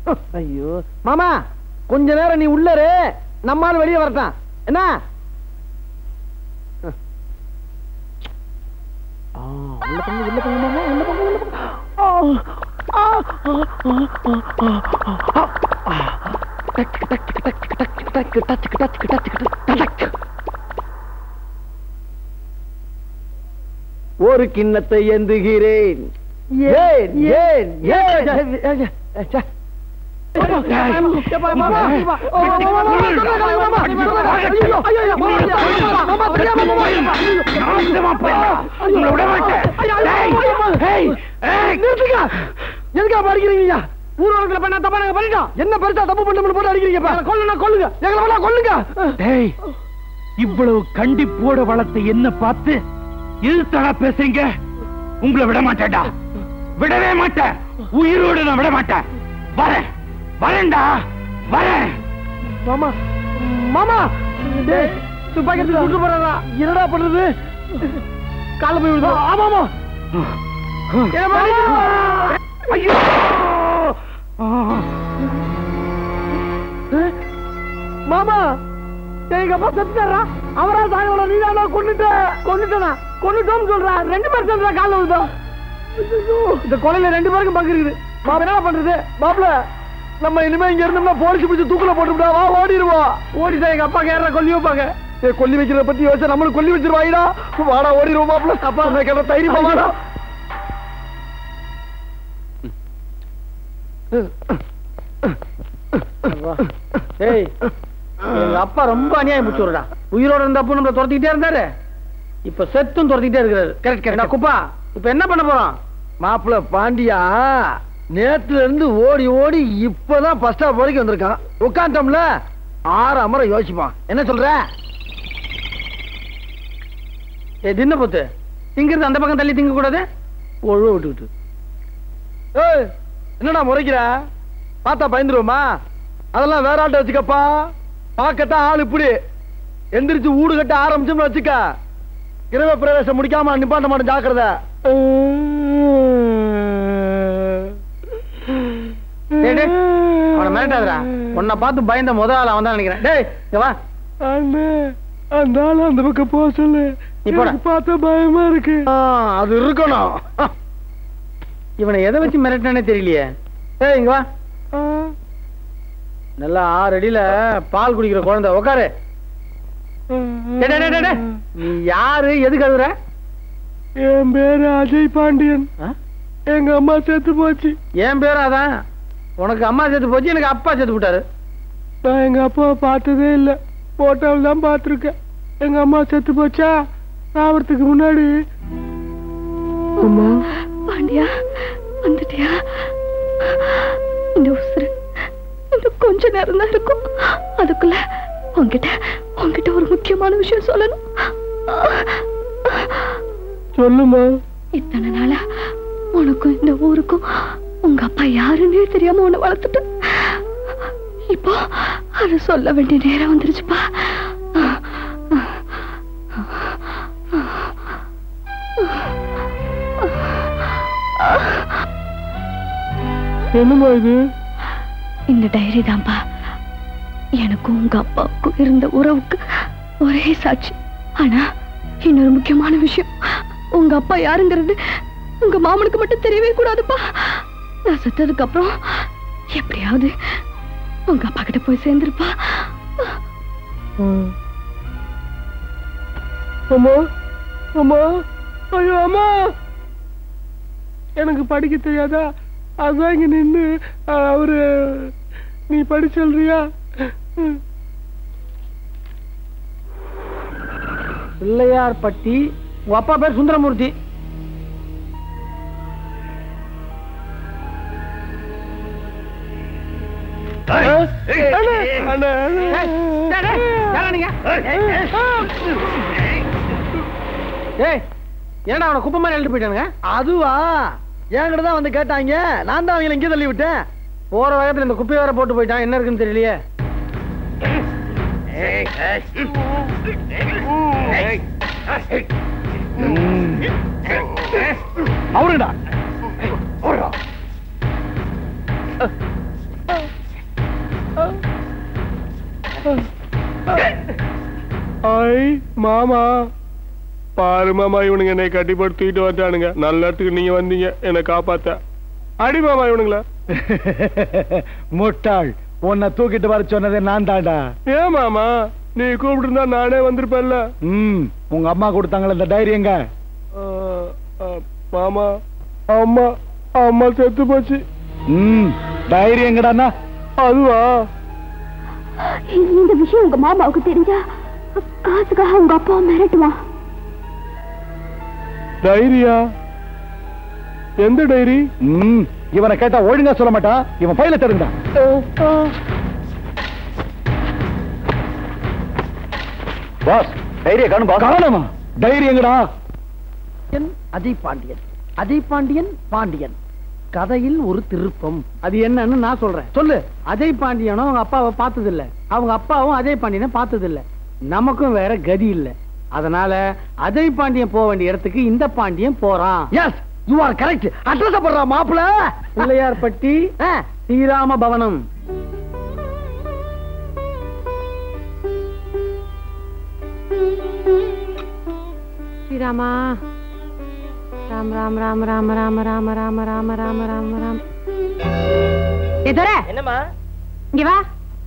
ஐயோ மாமா கொஞ்ச நேரம் நீ உள்ள இரு நம்மால் வெளியே வரட்டான் என்ன ஆ, உள்ள போங்க, உள்ள போங்க மாமா, உள்ள போங்க, உள்ள போங்க. ஆ, ஆ, ஆ, ஆ, ஆ, ஆ, ஆ. டக், டக், டக், டக், டக், டக், டக், டக், டக், டக், டக். ஒரு கிண்ணத்தை எந்துகிறேன் ஏன் ஏன் ஏன் ச்சே. எதுக்கா அடிக்கிறீங்க ஊர்வலத்துல பண்ண தப்பா நாங்க பண்ணிட்டோம் என்ன பெருசா தப்பு பண்ண போட்டு அடிக்கிறீங்க கொல்லுங்க கொல்லுங்க எங்களை வேணா கொல்லுங்க டேய் இவ்வளவு கண்டிப்போட வளர்த்த என்ன பார்த்து எதிர்த்தடா பேசுறீங்க உங்களை விட மாட்டேன்டா விடவே மாட்டேன் உயிரோடு நான் விட மாட்டேன் வரேன் வரேன்டா வரேன் மாமா மாமா டேய் துப்பாக்கி எடுத்து சுட்டு போறாரா என்னடா பண்றது கால போய் விடுதா ஆமாமா ஐயோ மாமா எங்க அப்பா செத்துட்டாரா அவரா சாகல நீ தான் கொண்டுட்ட கொண்டுட்டனா கொண்டுட்டோம் சொல்றா ரெண்டு பேர் சேர்ந்தா கால விழுதோம் இந்த கொலையில ரெண்டு பேருக்கும் பங்கு இருக்குது மாமா என்ன பண்றது மாப்பிள நம்ம இனிமே இங்க இருந்தோம்னா போலீஸ் பிடிச்சு தூக்குல போட்டுவிட்டா வா ஓடிடுவோம் ஓடிட்டா எங்க அப்பா கேற கொல்லி வைப்பாங்க ஏ கொல்லி வைக்கிறத பத்தி யோசிச்சா நம்மளும் கொல்லி வச்சிருவாயிடா வாடா ஓடிடுவோம் மாப்பிள அப்பா நான் கேட்ட தைரியமா வாடா ஏய் எங்க அப்பா ரொம்ப அநியாயம் பிடிச்சுடா உயிரோட இருந்தப்போ நம்மள துரத்திக்கிட்டே இருந்தாரு இப்ப செத்தும் துரத்திக்கிட்டே இருக்கிறாரு கரெக்ட் கரெக்ட் குப்பா இப்ப என்ன பண்ண போறோம் மாப்பிள பாண்டியா நேத்துல இருந்து ஓடி ஓடி இப்பதான் பஸ் ஸ்டாப் வரைக்கும் வந்திருக்கான் உட்காந்தோம்ல ஆறு அமரம் யோசிப்பான் என்ன சொல்ற ஏ தின்ன போத்து திங்கிறது அந்த பக்கம் தள்ளி திங்க கூடாது ஒழுவ விட்டுக்கிட்டு ஏய் என்னடா முறைக்கிற பார்த்தா பயந்துருவோமா அதெல்லாம் வேற ஆட்ட வச்சுக்கப்பா பார்க்கத்தான் ஆள் இப்படி எந்திரிச்சு ஊடு கட்ட ஆரம்பிச்சோம்னு வச்சுக்க கிரக பிரவேசம் முடிக்காம நிப்பாட்ட மாட்டேன் ஜாக்கிரதை டேய், டேய், அவனை மிரட்டாதடா உன்னை பார்த்து பயந்த முத ஆள் அவன் தான் நினைக்கிறேன் டேய் இங்க வா அண்ணே அந்த ஆள் அந்த பக்கம் போக சொல்லு நீ போடா. எனக்கு பார்த்தா பயமா இருக்கு ஆ, அது இருக்கணும் இவனை எதை வச்சு மிரட்டினானே தெரியலையே ஏய் இங்க வா ஆ, நல்லா ஆறு அடியில பால் குடிக்கிற குழந்தை உட்காரு ஆ, டேய், டேய், டேய், டேய். நீ யாரு எதுக்கு அழுகுற என் பேரு அஜய் பாண்டியன் ஆ? எங்க அம்மா செத்து போச்சு என் பேரும் அதான் உனக்கு அம்மா செத்து போச்சு எனக்கு அப்பா செத்து விட்டாரு நான் எங்க அப்பாவை பார்த்ததே இல்ல போட்டோவில் தான் பார்த்துருக்கேன் எங்க அம்மா செத்து போச்சா சாவறதுக்கு முன்னாடி அம்மா பாண்டியா வந்துட்டியா இந்த உசுறு இன்னும் கொஞ்ச நேரம் தான் இருக்கும் அதுக்குள்ள உன்கிட்ட உன்கிட்ட ஒரு முக்கியமான விஷயம் சொல்லணும் சொல்லுமா இத்தனை நாளா உனக்கும் இந்த ஊருக்கும் உங்க அப்பா யாருன்னே தெரியாம உன்னை வளர்த்துட்டு இப்போ அதை சொல்ல வேண்டிய நேரம் வந்துருச்சுப்பா என்னம்மா இது இந்த டைரி தான்ப்பா எனக்கும் உங்க அப்பாவுக்கும் இருந்த உறவுக்கு ஒரே சாட்சி ஆனா இன்னொரு முக்கியமான விஷயம் உங்க அப்பா யாருங்கிறது உங்க மாமனுக்கு மட்டும் தெரியவே கூடாதுப்பா நான் செத்ததுக்கு அப்புறம் எப்படியாவது உங்க அப்பா கிட்ட போய் சேர்ந்துருப்பா அம்மா அம்மா ஐயோ அம்மா எனக்கு படிக்க தெரியாதா அதான் இங்க நின்னு அஹ், அவரு நீ படி சொல்றியா பிள்ளையார் பட்டி உங்க அப்பா பேர் சுந்தரமூர்த்தி அண்ணே, அண்ணே, ஏய், டேய், டேய், யாரா நீங்க? ஏய், என்னடா அவனை குப்பை மாதிரி எழுட்டு போயிட்டானுங்க அதுவா என்கிட்ட தான் வந்து கேட்டாங்க நான் தான் அவங்களை இங்கே தள்ளி விட்டேன் போற வேகத்துல இந்த குப்பையை வேற போட்டு போயிட்டான் என்ன இருக்குன்னு தெரியலையே அவருடா ஐ மாமா பாரு மாமா இவனுங்க என்னை கட்டிப்பட்டு தூக்கிட்டு வந்தானுங்க நல்ல இடத்துக்கு நீங்க வந்தீங்க என்னை காப்பாத்த அடி மாமா இவனுங்களா முட்டாள் உன்னை தூக்கிட்டு வர சொன்னதே நான் தாண்டா ஏன் மாமா நீ கூப்பிட்டு இருந்தா நானே வந்திருப்பேன்ல ம் உங்க அம்மா கொடுத்தாங்களே இந்த டைரி எங்க ஆ, ஆ, மாமா அம்மா அம்மா செத்து போச்சு ம் டைரி எங்கடாண்ணா அதுவா இந்த விஷயம் உங்க மாமாவுக்கு தெரிஞ்சா காசுக்காக உங்க அப்பா மிரட்டுவான் டைரியா எந்த டைரி ம் இவனை கேட்டா ஒழுங்கா சொல்ல மாட்டான் இவன் பையில தருங்கடா பாஸ் டைரியை காணும் பாஸ் காணமா டைரி எங்கடா அஜய் பாண்டியன் அஜய் பாண்டியன் பாண்டியன் கதையில் ஒரு திருப்பம் அது என்னன்னு நான் சொல்றேன் சொல்லு அஜய் பாண்டியனும் அவங்க அப்பாவை பார்த்தது இல்ல அவங்க அப்பாவும் அஜய் பாண்டியனை பார்த்தது இல்ல நமக்கும் வேற கதி இல்ல அதனால அஜய் பாண்டியன் போக வேண்டிய இடத்துக்கு இந்த பாண்டியன் போறான் S U R correct address போடுறா மாப்பிள பிள்ளையார்பட்டி ஸ்ரீராம பவனம் ஸ்ரீராமா ராம் ராம் ராம் ராம் ராம் ராம் ராம் ராம் ராம் ராம் ராம் எதர என்னம்மா இங்க வா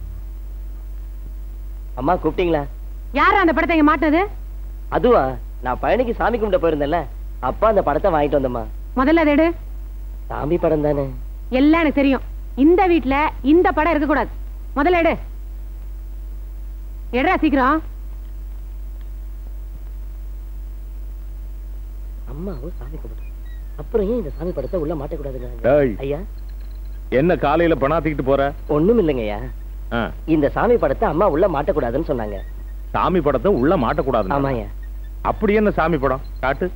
அம்மா கூப்பிட்டீங்களா யாரு அந்த படத்தை இங்க மாட்டினது அதுவா நான் பழனிக்கு சாமி கும்பிட போயிருந்தேன்ல அப்பா அந்த படத்தை வாங்கிட்டு வந்தம்மா முதல்ல அதை எடு சாமி படம் தானே எல்லாம் எனக்கு தெரியும் இந்த வீட்ல இந்த படம் இருக்க கூடாது முதல்ல எடு எடுறா சீக்கிரம் அம்மாவும் சாமி கும்பிட்டு அப்புறம் ஏன் இந்த சாமி படத்தை உள்ள மாட்டக்கூடாதுங்க டேய். ஐயா என்ன காலையில பணாத்திக்கிட்டு போற ஒண்ணும் இல்லைங்கய்யா ஆ, இந்த சாமி படத்தை அம்மா உள்ள மாட்டக்கூடாதுன்னு சொன்னாங்க சாமி படத்தை உள்ள மாட்டக்கூடாது ஆமாய்யா அப்படி என்ன சாமி படம் காட்டு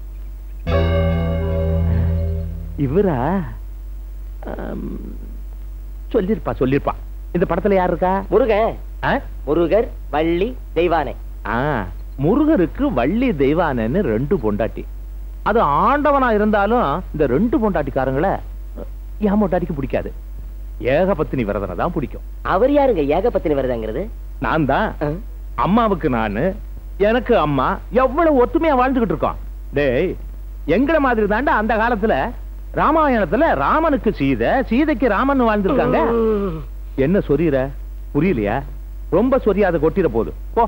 இவரா ஆம், சொல்லிருப்பா சொல்லிருப்பா இந்த படத்துல யார் இருக்கா முருகன் ஆ? முருகர் வள்ளி தெய்வானை ஆ, முருகருக்கு வள்ளி தெய்வானன்னு ரெண்டு பொண்டாட்டி அது ஆண்டவனா இருந்தாலும் இந்த ரெண்டு பொண்டாட்டிக்காரங்கள என் பொண்டாட்டிக்கு பிடிக்காது ஏகபத்தினி விரதனை தான் பிடிக்கும் அவர் யாருங்க ஏகபத்தினி வருதாங்கிறது நான் தான் அம்மாவுக்கு நானு எனக்கு அம்மா எவ்வளவு ஒத்துமையா வாழ்ந்துகிட்டு இருக்கோம் டேய் எங்கள மாதிரி தாண்டா அந்த காலத்துல ராமாயணத்துல ராமனுக்கு சீதை சீதைக்கு ராமன் வாழ்ந்திருக்காங்க என்ன சொரியற புரியலையா ரொம்ப சொரியாத கொட்டிட போகுது போ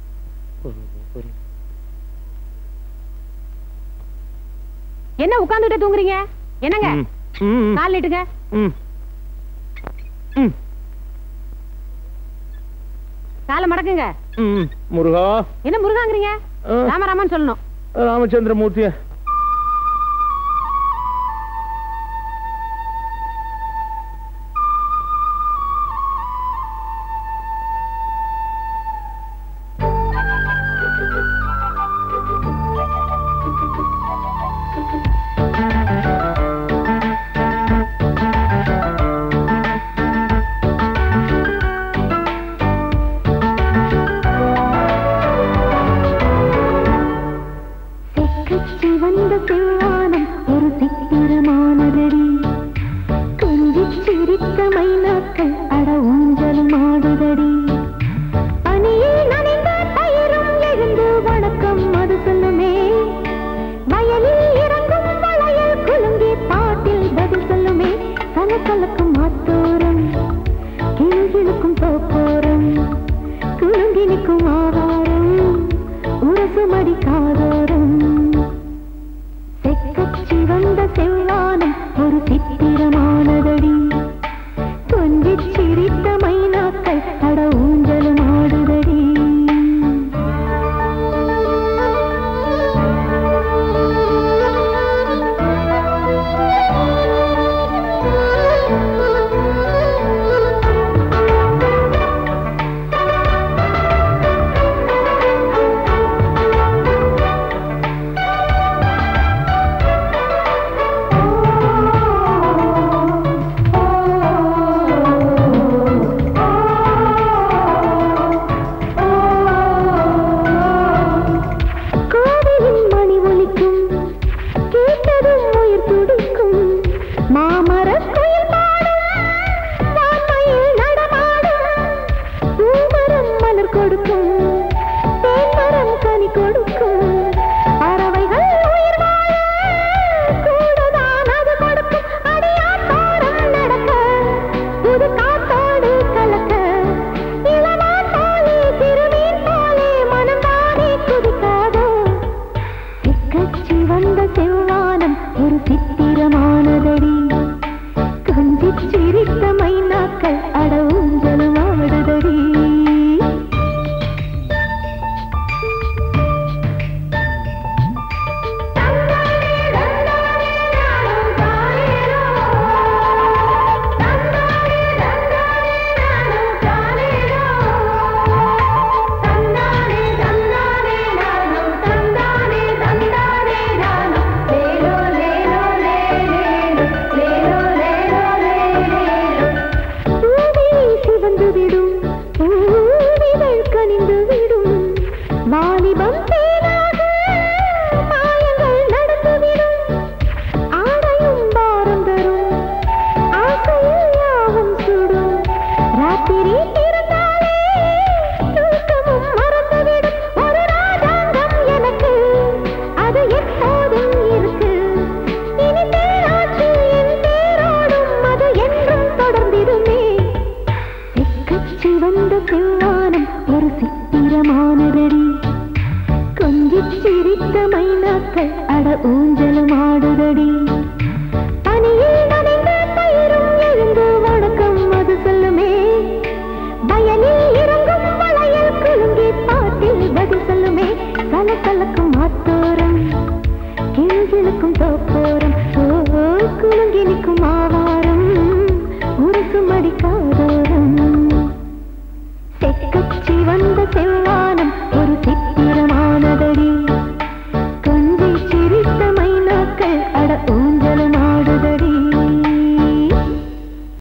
என்ன உட்கார்ந்துட்டு தூங்குறீங்க என்னங்க ம், ம், கால் நீட்டுங்க ம். ம், காலை மடக்குங்க ம். முருகா என்ன முருகாங்கிறீங்க ஆ. ராமராமன் சொல்லணும் ராமச்சந்திரமூர்த்திய செக்கச்சி வந்த செவ்வானம் ஒரு சித்திரமானதடி கொஞ்சிச் சிரித்த மைனாக்கள் அட ஊஞ்சல் மாடுதடி பனியில் நனைந்த தயிரும் எழுந்து வணக்கம் அது சொல்லுமே வயலில் இறங்கும் வளையல் குலுங்கி பாட்டில் பதில் சொல்லுமே கலக்கலக்கும் மாத்தோரம் கிளுகிழுக்கும் தோப்போரம் குலுங்கி நிற்கும் ஆவாரம் உரசுமடி காதோரம் செக்கச்சி வந்த செவ்வானம் ஒரு சித்திரமானதடி கொஞ்சிச் சிரித்த மைனாக்கள் அட ஊஞ்சலும் ஆடுதடி வந்த செவ்வானம் ஒரு சித்திரமானதடி கொஞ்சிச் சிரித்த மைனாக்கள் அட ஊஞ்சலும் ஆடுதடி பனியில் நனைந்த பயிரும் எழுந்து வணக்கம் அது சொல்லுமே வயலில் இறங்கும் வளையல் குலுங்கி பாட்டில் பதில் சொல்லுமே சலசலக்கும் ஆத்தோரம் கிழிகிழுக்கும் தோப்போரம் ஓ ஓ, குலுங்கி நிற்கும் ஆவாரம் உருக்கும் அடிக்காதோரம் செக்கச்சி வந்த செவ்வானம் ஒரு சித்த